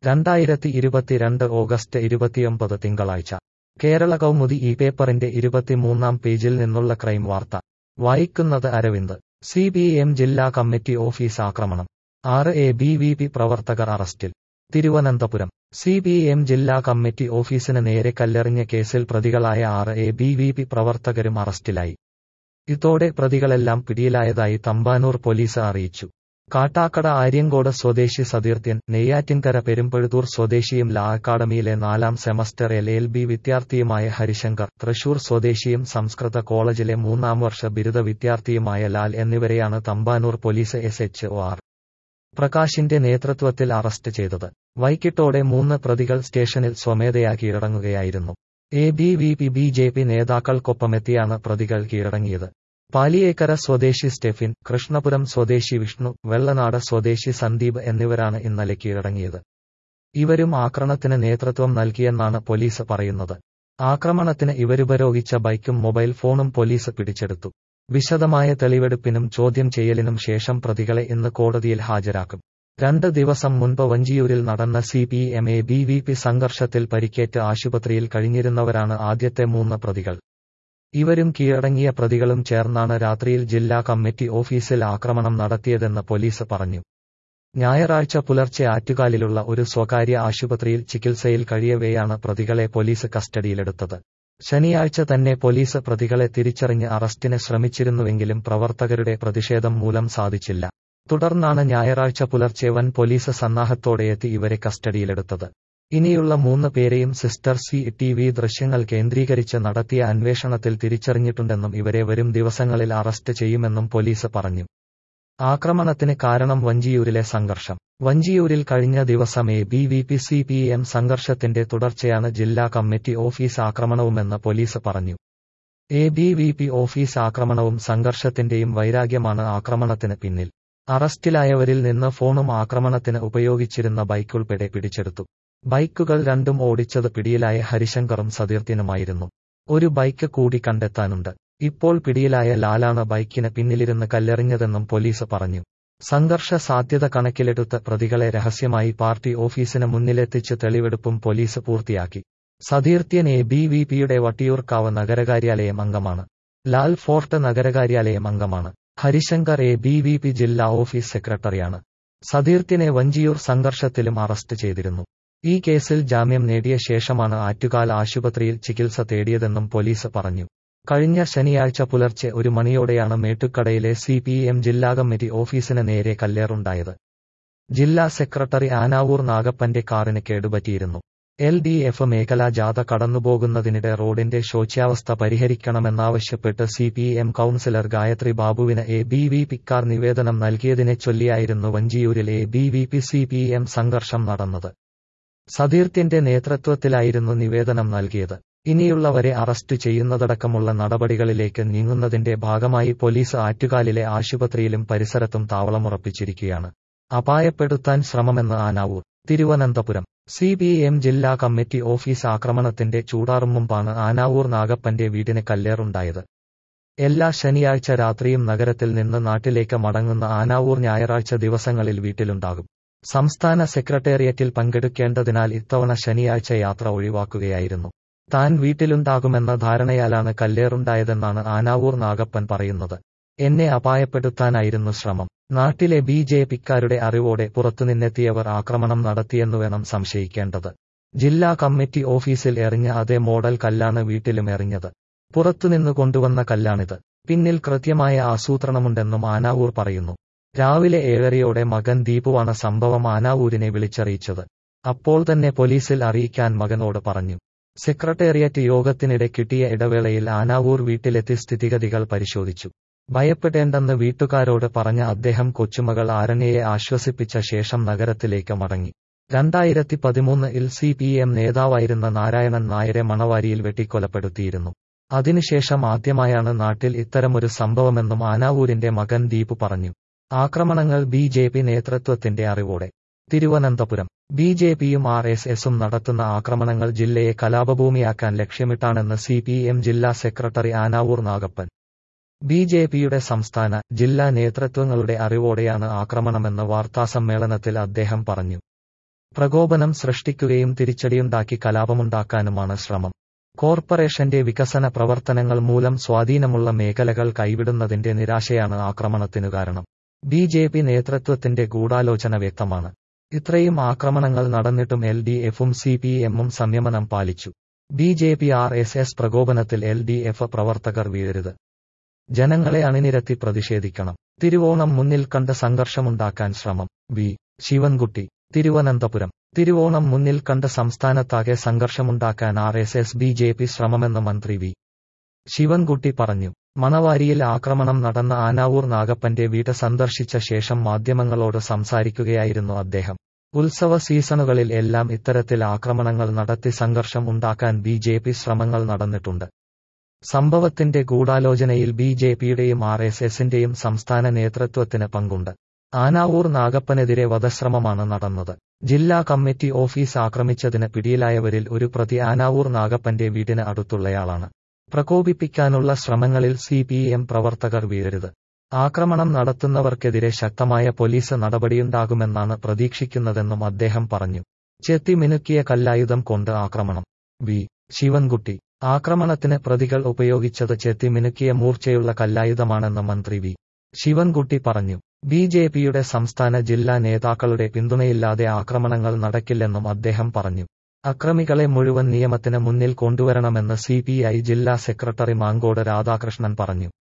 രണ്ടായിരത്തി ഇരുപത്തിരണ്ട് ഓഗസ്റ്റ് ഇരുപത്തിയൊമ്പത് തിങ്കളാഴ്ച കേരള കൗമുദി ഈ പേപ്പറിന്റെ ഇരുപത്തിമൂന്നാം പേജിൽ നിന്നുള്ള ക്രൈം വാർത്ത വായിക്കുന്നത് അരവിന്ദ് സി പി എം ജില്ലാ കമ്മിറ്റി ഓഫീസ് ആക്രമണം ആറ് എ ബി വി പി പ്രവർത്തകർ അറസ്റ്റിൽ തിരുവനന്തപുരം സി പി എം ജില്ലാ കമ്മിറ്റി ഓഫീസിന് നേരെ കല്ലെറിഞ്ഞ കേസിൽ പ്രതികളായ ആറ് എ ബി വി പി പ്രവർത്തകരും അറസ്റ്റിലായി ഇതോടെ പ്രതികളെല്ലാം പിടിയിലായതായി തമ്പാനൂർ പോലീസ് അറിയിച്ചു കാട്ടാക്കട ആര്യങ്കോട് സ്വദേശി സതീർത്യൻ നെയ്യാറ്റിൻകര പെരുമ്പഴുതൂർ സ്വദേശിയും ലാ അക്കാഡമിയിലെ നാലാം സെമസ്റ്റർ എൽ എൽ ബി വിദ്യാർത്ഥിയുമായ ഹരിശങ്കർ തൃശൂർ സ്വദേശിയും സംസ്കൃത കോളേജിലെ മൂന്നാം വർഷ ബിരുദ വിദ്യാർത്ഥിയുമായ ലാൽ എന്നിവരെയാണ് Thampanoor police S H O R പ്രകാശിന്റെ നേതൃത്വത്തിൽ അറസ്റ്റ് ചെയ്തത് വൈകിട്ടോടെ മൂന്ന് പ്രതികൾ സ്റ്റേഷനിൽ സ്വമേധയാ കീഴടങ്ങുകയായിരുന്നു A B V P B J P നേതാക്കൾക്കൊപ്പമെത്തിയാണ് പ്രതികൾ കീഴടങ്ങിയത് പാലിയേക്കര സ്വദേശി സ്റ്റെഫിൻ കൃഷ്ണപുരം സ്വദേശി വിഷ്ണു വെള്ളനാട് സ്വദേശി സന്ദീപ് എന്നിവരാണ് ഇന്നലെ കീഴടങ്ങിയത് ഇവരും ആക്രമണത്തിന് നേതൃത്വം നൽകിയെന്നാണ് പോലീസ് പറയുന്നത് ആക്രമണത്തിന് ഇവരുപരോഗിച്ച ബൈക്കും മൊബൈൽ ഫോണും പോലീസ് പിടിച്ചെടുത്തു വിശദമായ തെളിവെടുപ്പിനും ചോദ്യം ചെയ്യലിനും ശേഷം പ്രതികളെ ഇന്ന് കോടതിയിൽ ഹാജരാക്കും രണ്ട് ദിവസം മുൻപ് വഞ്ചിയൂരിൽ നടന്ന C P M A B V P സംഘർഷത്തിൽ പരിക്കേറ്റ് ആശുപത്രിയിൽ കഴിഞ്ഞിരുന്നവരാണ് ആദ്യത്തെ മൂന്ന് പ്രതികൾ ഇവരും കീഴടങ്ങിയ പ്രതികളും ചേർന്നാണ് രാത്രിയിൽ ജില്ലാ കമ്മിറ്റി ഓഫീസിൽ ആക്രമണം നടത്തിയതെന്ന് പോലീസ് പറഞ്ഞു ഞായറാഴ്ച പുലർച്ചെ ആറ്റുകാലിലുള്ള ഒരു സ്വകാര്യ ആശുപത്രിയിൽ ചികിത്സയിൽ കഴിയവെയാണ് പ്രതികളെ പോലീസ് കസ്റ്റഡിയിലെടുത്തത് ശനിയാഴ്ച തന്നെ പോലീസ് പ്രതികളെ തിരിച്ചറിഞ്ഞ് അറസ്റ്റിന് ശ്രമിച്ചിരുന്നുവെങ്കിലും പ്രവർത്തകരുടെ പ്രതിഷേധം മൂലം സാധിച്ചില്ല തുടർന്നാണ് ഞായറാഴ്ച പുലർച്ചെ വൻ പോലീസ് സന്നാഹത്തോടെയെത്തി ഇവരെ കസ്റ്റഡിയിലെടുത്തത് ഇനിയുള്ള മൂന്ന് പേരെയും സിസ്റ്റർ സി ടി വി ദൃശ്യങ്ങൾ കേന്ദ്രീകരിച്ച് നടത്തിയ അന്വേഷണത്തിൽ തിരിച്ചറിഞ്ഞിട്ടുണ്ടെന്നും ഇവരെ വരും ദിവസങ്ങളിൽ അറസ്റ്റ് ചെയ്യുമെന്നും പോലീസ് പറഞ്ഞു ആക്രമണത്തിന് കാരണം വഞ്ചിയൂരിലെ സംഘർഷം വഞ്ചിയൂരിൽ കഴിഞ്ഞ ദിവസം A B V P C P M സംഘർഷത്തിന്റെ തുടർച്ചയാണ് ജില്ലാ കമ്മിറ്റി ഓഫീസ് ആക്രമണവുമെന്ന് പോലീസ് പറഞ്ഞു A B V P office ആക്രമണവും സംഘർഷത്തിന്റെയും വൈരാഗ്യമാണ് ആക്രമണത്തിന് പിന്നിൽ അറസ്റ്റിലായവരിൽ നിന്ന് ഫോണും ആക്രമണത്തിന് ഉപയോഗിച്ചിരുന്ന ബൈക്കുൾപ്പെടെ പിടിച്ചെടുത്തു ബൈക്കുകൾ രണ്ടും ഓടിച്ചത് പിടിയിലായ ഹരിശങ്കറും സതീർത്തിനുമായിരുന്നു ഒരു ബൈക്ക് കൂടി കണ്ടെത്താനുണ്ട് ഇപ്പോൾ പിടിയിലായ ലാലാണ് ബൈക്കിന് പിന്നിലിരുന്ന് കല്ലെറിഞ്ഞതെന്നും പോലീസ് പറഞ്ഞു സംഘർഷ സാധ്യത കണക്കിലെടുത്ത് പ്രതികളെ രഹസ്യമായി പാർട്ടി ഓഫീസിന് മുന്നിലെത്തിച്ച് തെളിവെടുപ്പും പോലീസ് പൂർത്തിയാക്കി സതീർത്യൻ എ ബി വി പിയുടെ വട്ടിയൂർക്കാവ് നഗരകാര്യാലയം അംഗമാണ് ലാൽ ഫോർട്ട് നഗരകാര്യാലയം അംഗമാണ് Harishankar A B V P ജില്ലാ ഓഫീസ് സെക്രട്ടറിയാണ് സതീർത്തിനെ വഞ്ചിയൂർ സംഘർഷത്തിലും അറസ്റ്റ് ചെയ്തിരുന്നു ഈ കേസിൽ ജാമ്യം നേടിയ ശേഷമാണ് ആറ്റുകാൽ ആശുപത്രിയിൽ ചികിത്സ തേടിയതെന്നും പോലീസ് പറഞ്ഞു കഴിഞ്ഞ ശനിയാഴ്ച പുലർച്ചെ ഒരു മണിയോടെയാണ് മേട്ടുക്കടയിലെ സി പി എം ജില്ലാ കമ്മിറ്റി ഓഫീസിന് നേരെ കല്ലേറുണ്ടായത് ജില്ലാ സെക്രട്ടറി ആനാവൂർ നാഗപ്പന്റെ കാറിന് കേടുപറ്റിയിരുന്നു എൽ ഡി എഫ് മേഖലാ ജാഥ കടന്നുപോകുന്നതിനിടെ റോഡിന്റെ ശോച്യാവസ്ഥ പരിഹരിക്കണമെന്നാവശ്യപ്പെട്ട് C P M councillor Gayathri ബാബുവിന് എ ബി വി പിക്കാർ നിവേദനം നൽകിയതിനെ ചൊല്ലിയായിരുന്നു വഞ്ചിയൂരിൽ A B V P C P M സംഘർഷം നടന്നത് സതീർത്തിന്റെ നേതൃത്വത്തിലായിരുന്നു നിവേദനം നൽകിയത് ഇനിയുള്ളവരെ അറസ്റ്റ് ചെയ്യുന്നതടക്കമുള്ള നടപടികളിലേക്ക് നീങ്ങുന്നതിന്റെ ഭാഗമായി പോലീസ് ആറ്റുകാലിലെ ആശുപത്രിയിലും പരിസരത്തും താവളമുറപ്പിച്ചിരിക്കുകയാണ് അപായപ്പെടുത്താൻ ശ്രമമെന്ന് Anavoor Thiruvananthapuram C P M ജില്ലാ കമ്മിറ്റി ഓഫീസ് ആക്രമണത്തിന്റെ ചൂടാറും മുമ്പാണ് ആനാവൂർ നാഗപ്പന്റെ വീടിന് കല്ലേറുണ്ടായത് എല്ലാ ശനിയാഴ്ച രാത്രിയും നഗരത്തിൽ നിന്ന് നാട്ടിലേക്ക് മടങ്ങുന്ന ആനാവൂർ ഞായറാഴ്ച ദിവസങ്ങളിൽ വീട്ടിലുണ്ടാകും സംസ്ഥാന സെക്രട്ടേറിയറ്റിൽ പങ്കെടുക്കേണ്ടതിനാൽ ഇത്തവണ ശനിയാഴ്ച യാത്ര ഒഴിവാക്കുകയായിരുന്നു താൻ വീട്ടിലുണ്ടാകുമെന്ന ധാരണയാലാണ് കല്ലേറുണ്ടായതെന്നാണ് ആനാവൂർ നാഗപ്പൻ പറയുന്നത് എന്നെ അപായപ്പെടുത്താനായിരുന്നു ശ്രമം നാട്ടിലെ ബി ജെ പിക്കാരുടെ അറിവോടെ പുറത്തുനിന്നെത്തിയവർ ആക്രമണം നടത്തിയെന്നുവേണം സംശയിക്കേണ്ടത് ജില്ലാ കമ്മിറ്റി ഓഫീസിൽ എറിഞ്ഞ അതേ മോഡൽ കല്ലാണ് വീട്ടിലും എറിഞ്ഞത് പുറത്തുനിന്ന് കൊണ്ടുവന്ന കല്ലാണിത് പിന്നിൽ കൃത്യമായ ആസൂത്രണമുണ്ടെന്നും ആനാവൂർ പറയുന്നു രാവിലെ ഏഴരയോടെ മകൻ ദീപുവാണ് സംഭവം ആനാവൂരിനെ വിളിച്ചറിയിച്ചത് അപ്പോൾ തന്നെ പോലീസിൽ അറിയിക്കാൻ മകനോട് പറഞ്ഞു സെക്രട്ടേറിയറ്റ് യോഗത്തിനിടെ കിട്ടിയ ഇടവേളയിൽ ആനാവൂർ വീട്ടിലെത്തി സ്ഥിതിഗതികൾ പരിശോധിച്ചു ഭയപ്പെടേണ്ടെന്ന് വീട്ടുകാരോട് പറഞ്ഞ അദ്ദേഹം കൊച്ചുമകൾ ആരണ്യയെ ആശ്വസിപ്പിച്ച ശേഷം നഗരത്തിലേക്ക് മടങ്ങി രണ്ടായിരത്തി പതിമൂന്നിൽ സി പി എം നേതാവായിരുന്ന നാരായണൻ നായരെ മണവാരിയിൽ വെട്ടിക്കൊലപ്പെടുത്തിയിരുന്നു അതിനുശേഷം ആദ്യമായാണ് നാട്ടിൽ ഇത്തരമൊരു സംഭവമെന്നും ആനാവൂരിന്റെ മകൻ ദീപു പറഞ്ഞു ആക്രമണങ്ങൾ ബി ജെ പി നേതൃത്വത്തിന്റെ അറിവോടെ തിരുവനന്തപുരം ബി ജെ പിയും ആർ എസ് എസും നടത്തുന്ന ആക്രമണങ്ങൾ ജില്ലയെ കലാപഭൂമിയാക്കാൻ ലക്ഷ്യമിട്ടാണെന്ന് സി പി എം ജില്ലാ secretary Anavoor Nagappan B J പിയുടെ സംസ്ഥാന ജില്ലാ നേതൃത്വങ്ങളുടെ അറിവോടെയാണ് ആക്രമണമെന്ന് വാർത്താസമ്മേളനത്തിൽ അദ്ദേഹം പറഞ്ഞു പ്രകോപനം സൃഷ്ടിക്കുകയും തിരിച്ചടിയുണ്ടാക്കി കലാപമുണ്ടാക്കാനുമാണ് ശ്രമം കോർപ്പറേഷന്റെ വികസന പ്രവർത്തനങ്ങൾ മൂലം സ്വാധീനമുള്ള മേഖലകൾ കൈവിടുന്നതിന്റെ നിരാശയാണ് ആക്രമണത്തിനു കാരണം ബി ജെ പി നേതൃത്വത്തിന്റെ ഗൂഢാലോചന വ്യക്തമാണ് ഇത്രയും ആക്രമണങ്ങൾ നടന്നിട്ടും എൽ ഡി എഫും സി പി എമ്മും സംയമനം പാലിച്ചു B J P R S S പ്രകോപനത്തിൽ എൽ ഡി എഫ് പ്രവർത്തകർ വീഴരുത് ജനങ്ങളെ അണിനിരത്തി പ്രതിഷേധിക്കണം തിരുവോണം മുന്നിൽ കണ്ട് സംഘർഷമുണ്ടാക്കാൻ ശ്രമം വി ശിവൻകുട്ടി തിരുവനന്തപുരം തിരുവോണം മുന്നിൽ കണ്ട് സംസ്ഥാനത്താകെ സംഘർഷമുണ്ടാക്കാൻ R S S B J P ശ്രമമെന്ന് മന്ത്രി വി ശിവൻകുട്ടി പറഞ്ഞു മണവാരിയിൽ ആക്രമണം നടന്ന ആനാവൂർ നാഗപ്പന്റെ വീട് സന്ദർശിച്ച ശേഷം മാധ്യമങ്ങളോട് സംസാരിക്കുകയായിരുന്നു അദ്ദേഹം ഉത്സവ സീസണുകളിൽ എല്ലാം ഇത്തരത്തിൽ ആക്രമണങ്ങൾ നടത്തി സംഘർഷം ഉണ്ടാക്കാൻ ബി ജെ പി ശ്രമങ്ങൾ നടന്നിട്ടുണ്ട് സംഭവത്തിന്റെ ഗൂഢാലോചനയിൽ ബി ജെ പിയുടെയും ആർ എസ് എസിന്റെയും സംസ്ഥാന നേതൃത്വത്തിന് പങ്കുണ്ട് ആനാവൂർ നാഗപ്പനെതിരെ വധശ്രമമാണ് നടന്നത് ജില്ലാ കമ്മിറ്റി ഓഫീസ് ആക്രമിച്ചതിന് പിടിയിലായവരിൽ ഒരു പ്രതി ആനാവൂർ നാഗപ്പന്റെ വീടിന് അടുത്തുള്ളയാളാണ് പ്രകോപിപ്പിക്കാനുള്ള ശ്രമങ്ങളിൽ സി പി എം പ്രവർത്തകർ വീഴരുത് ആക്രമണം നടത്തുന്നവർക്കെതിരെ ശക്തമായ പോലീസ് നടപടിയുണ്ടാകുമെന്നാണ് പ്രതീക്ഷിക്കുന്നതെന്നും അദ്ദേഹം പറഞ്ഞു ചെത്തി മിനുക്കിയ കല്ലായുധം കൊണ്ട് ആക്രമണം വി ശിവൻകുട്ടി ആക്രമണത്തിന് പ്രതികൾ ഉപയോഗിച്ചത് ചെത്തി മിനുക്കിയ മൂർച്ചയുള്ള കല്ലായുധമാണെന്ന് മന്ത്രി വി ശിവൻകുട്ടി പറഞ്ഞു ബി ജെ പിയുടെ സംസ്ഥാന ജില്ലാ നേതാക്കളുടെ പിന്തുണയില്ലാതെ ആക്രമണങ്ങൾ നടക്കില്ലെന്നും അദ്ദേഹം പറഞ്ഞു അക്രമികളെ മുഴുവൻ നിയമത്തിന് മുന്നിൽ കൊണ്ടുവരണമെന്ന് സി ജില്ലാ സെക്രട്ടറി മാങ്കോട് രാധാകൃഷ്ണൻ പറഞ്ഞു